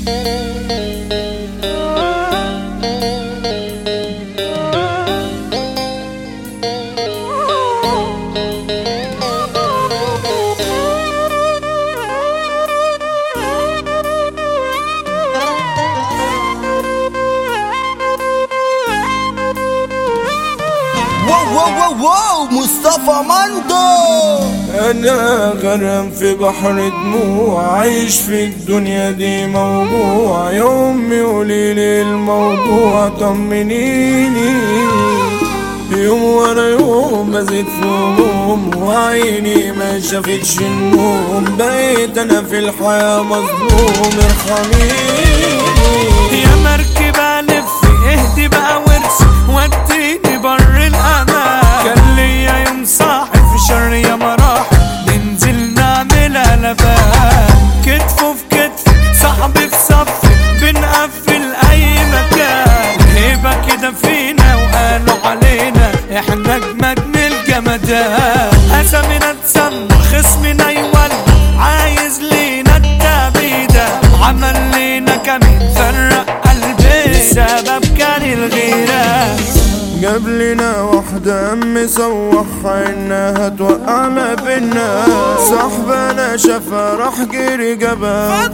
واو واو واو واو مصطفى مندو أنا غرم في بحر دموع عايش في الدنيا دي موجوع يا أمي قوليلي الموضوع طمنيني يوم ورا يوم بزيد في هموم وعيني ما شافتش النوم بقيت أنا في الحياة مظلوم ارحميني يا مركبة لف اهدي بقى وارسي وديني بر الامان كان ليا يوم صاحي في شر يا مراحل ننزل نعمل قلبان كتفه في كتفي صاحبي في صفي بنقفل اي مكان هيبة كده فينا وقالوا علينا احنا اجمد من الجمدان اسامينا تسمى خصمنا يولع عايز لينا التعبيدة عمل لينا كمين فرق قلبي السبب كان الغيرة جاب لنا واحدة أم سوحها إنها توقع ما بينا صاحبنا شافها راح جري جابها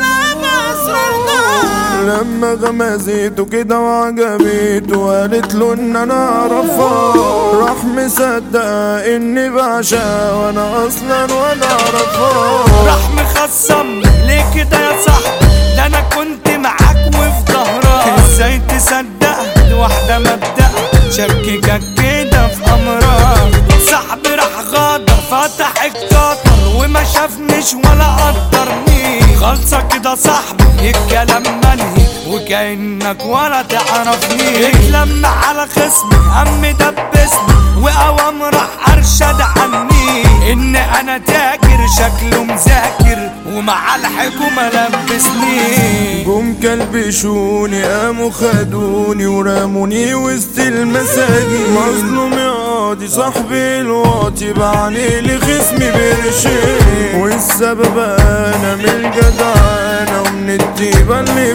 لما غمزته كده وعجبته وقالت له ان انا اعرفها راح مصدقها اني بعشقها وانا اصلا ولا اعرفها راح مخصم ليه كده يا صاحبي ده انا كنت معاك وفي ظهرك ازاي تصدق دي واحدة مبدأ شككك كده في امرك صاحبي راح غادر فتح القطر وما شافنيش ولا قدرني خالصة كده صاحبي الكلام منهي وكأنك ولا تعرفني اتلم على خصمي قام دبسني وقوام راح ارشد عني ان انا تاجر شكله مذاكر ومع الحكومة لبسني جم كلبشوني قاموا خدوني ورموني وسط المساجين مظلوم يا قاضي صاحبي الواطي بعني لي خصمي برشين والسبب انا من الجدعانة ومن الطيبة اللي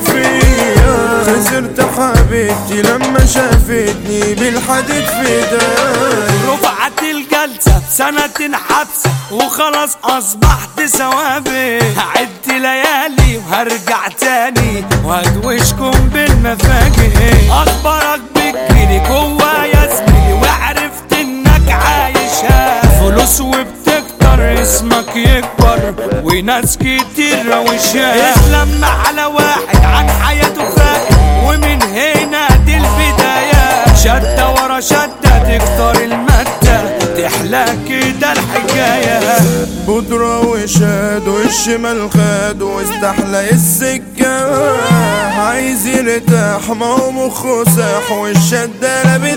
فيا خسرت حبيبتي لما شافتني بالحديد في ايديا رفعت الجلسة سنة حبسة وخلاص أصبحت ثوابي هعد ليالي وهرجع تاني وهدوشكم بالمفاجئ أخبارك بتجيلي جوايا زميلي وعرفت إنك عايشها فلوس وبتكتر اسمك يكبر وناس كتير روشها اسلم على واحد عن حياته فاقد ومن هنا دي البداية شدة ورا شدة تكتر المادة تحلى كده الحكاية بودرة وشاد والشمال خاد واستحلى السكة عايز يرتاح ما هو مخه ساح والشدة لابت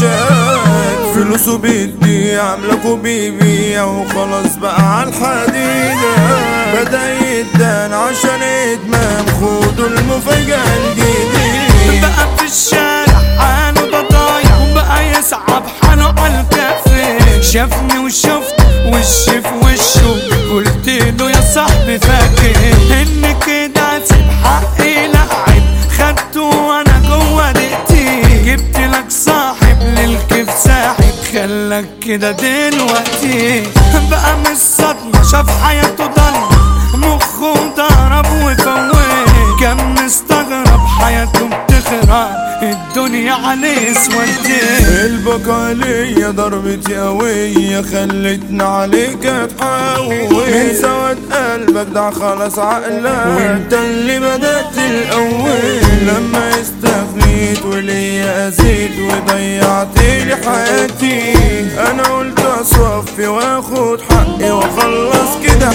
بشاد فلوسه بيدي أملاكه بيبيع وخلاص بقى عالحديدة بدأ يدان عشان إدمان خدوا المفاجأة الجديدة بقى في الشارع حاله ده ضايع وبقى يسعى بحاله على الكافيه شافني وشفت وش في وشه قلت له يا صاحبي فاكر ان كده اسيب حقي لعب خدته وانا جوه دقتي جبت لك صاحب للكيف ساحب خلك كده دلوقتي بقى من الصدمة شاف حياته ضلمة مخه ضرب وفوت كان مستغرب حياته بتخرب الدنيا عليه اسودت البقالية ضربتي قوية خلتنا عليك تحاول من سواد قلبك ده خلاص عقلك وانت اللي بدأت الأول لما استغنيت وليا أزيد وضيعت لي حياتي أنا قلت أصفي وآخد حقي وأخلص كده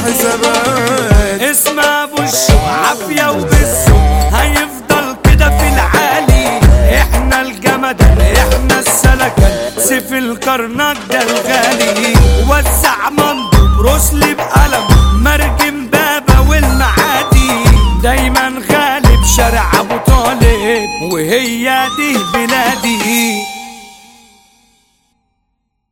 حسابات اسم ابو الشو عافية وبالسوق هيفضل كده في العالي احنا الجمدان احنا السلكان سيف الكرنك ده الغالي